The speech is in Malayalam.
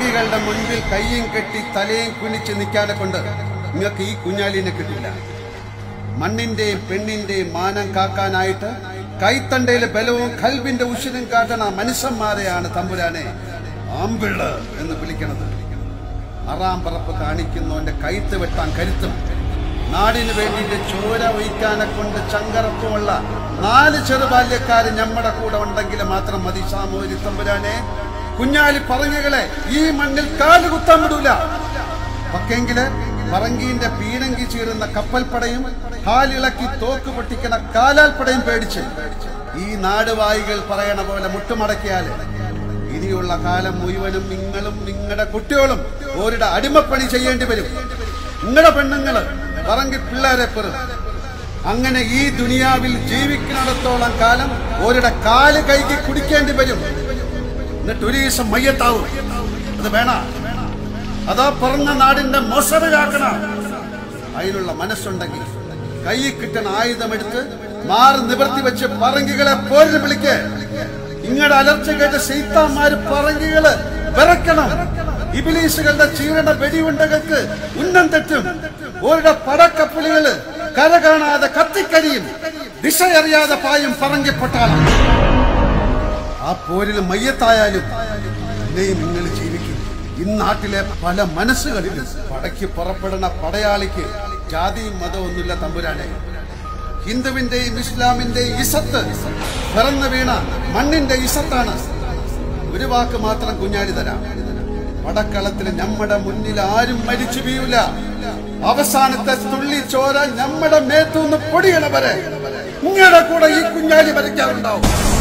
പറങ്കികളുടെ മുൻപിൽ കയ്യും കെട്ടി തലയും കുനിച്ച് നിൽക്കാനെ കൊണ്ട് നിങ്ങൾക്ക് ഈ കുഞ്ഞാലിനെ കിട്ടില്ല മണ്ണിന്റെയും പെണ്ണിന്റെയും മാനം കാക്കാനായിട്ട് കൈത്തണ്ടയിലെ ബലവും കൽബിന്റെ ഉഷിരും കാട്ടണ മനുഷ്യന്മാരെയാണ് തമ്പുരാനെ ആമ്പിള് എന്ന് വിളിക്കണത് അറാം പറപ്പ് കാണിക്കുന്നവന്റെ കൈത്ത് വെട്ടാൻ കരുത്തും നാടിന് വേണ്ടിയിട്ട് ചോര ഒഴിക്കാനെ കൊണ്ട് ചങ്കറപ്പുമുള്ള നാല് ചെറുബാല്യക്കാര് നമ്മുടെ കൂടെ ഉണ്ടെങ്കിൽ മാത്രം മതി സാമൂഹ്യ തമ്പുരാനെ കുഞ്ഞാലി പറഞ്ഞകളെ ഈ മണ്ണിൽ കാല് കുത്താൻ വിടൂല പക്കെങ്കില് പറങ്കീന്റെ പീരങ്കി ചീറുന്ന കപ്പൽപ്പടയും ഹാലിളക്കി തോക്ക് പൊട്ടിക്കണ കാലാൽപ്പടയും പേടിച്ച് ഈ നാടുവായികൾ പറയണ പോലെ മുട്ടുമടക്കിയാല് ഇനിയുള്ള കാലം മുഴുവനും നിങ്ങളും നിങ്ങളുടെ കുട്ടികളും ഓരുടെ അടിമപ്പണി ചെയ്യേണ്ടി വരും നിങ്ങളുടെ പെണ്ണുങ്ങള് പറങ്കി പിള്ളേരെ പെറും അങ്ങനെ ഈ ദുനിയാവിൽ ജീവിക്കുന്നിടത്തോളം കാലം ഓരുടെ കാല് കൈക്ക് കുടിക്കേണ്ടി വരും എന്നിട്ട് ഒരു ദിവസം മയ്യത്താവും അത് വേണ അതാ പറഞ്ഞ നാടിന്റെ മൊസറ് കാക്കണ അതിനുള്ള മനസ്സുണ്ടെങ്കിൽ കയ്യിൽ കിട്ടുന്ന ആയുധമെടുത്ത് മാറി നിവർത്തി വെച്ച് പറങ്കികളെ പോരിന് വിളിക്ക് ഇങ്ങടെ അലർച്ച കേട്ട് സീത്താന്മാര് പറങ്കികള് വിറക്കണം ഇബിലീസുകളുടെ ചീരണ വെടിയുണ്ടകൾക്ക് ഉന്നം തെറ്റും ഓരുടെ പടക്കപ്പലുകള് കര കാണാതെ കത്തിക്കരിയും ദിശയറിയാതെ പായും പറങ്കിപ്പെട്ടാലും ആ പോരിൽ മയ്യത്തായാലും പിന്നെയും നിങ്ങൾ ജീവിക്കും ഇന്നാട്ടിലെ പല മനസ്സുകളിലും പടയ്ക്ക് പുറപ്പെടുന്ന പടയാളിക്ക് ജാതിയും മതമൊന്നുമില്ല തമ്പുരാനെ ഹിന്ദുവിന്റെയും ഇസ്ലാമിന്റെയും ഇസത്ത് പിറന്നു വീണ മണ്ണിന്റെ ഇസത്താണ് ഒരു വാക്ക് മാത്രം കുഞ്ഞാലി തരാം പടക്കളത്തിൽ നമ്മുടെ മുന്നിൽ ആരും മരിച്ചു വീഴില്ല അവസാനത്തെ തുള്ളി ചോര നമ്മുടെ മേത്തുനിന്ന് പൊടിയണ വരെ നിങ്ങളുടെ കൂടെ ഈ കുഞ്ഞാലി വരയ്ക്കാറുണ്ടാവും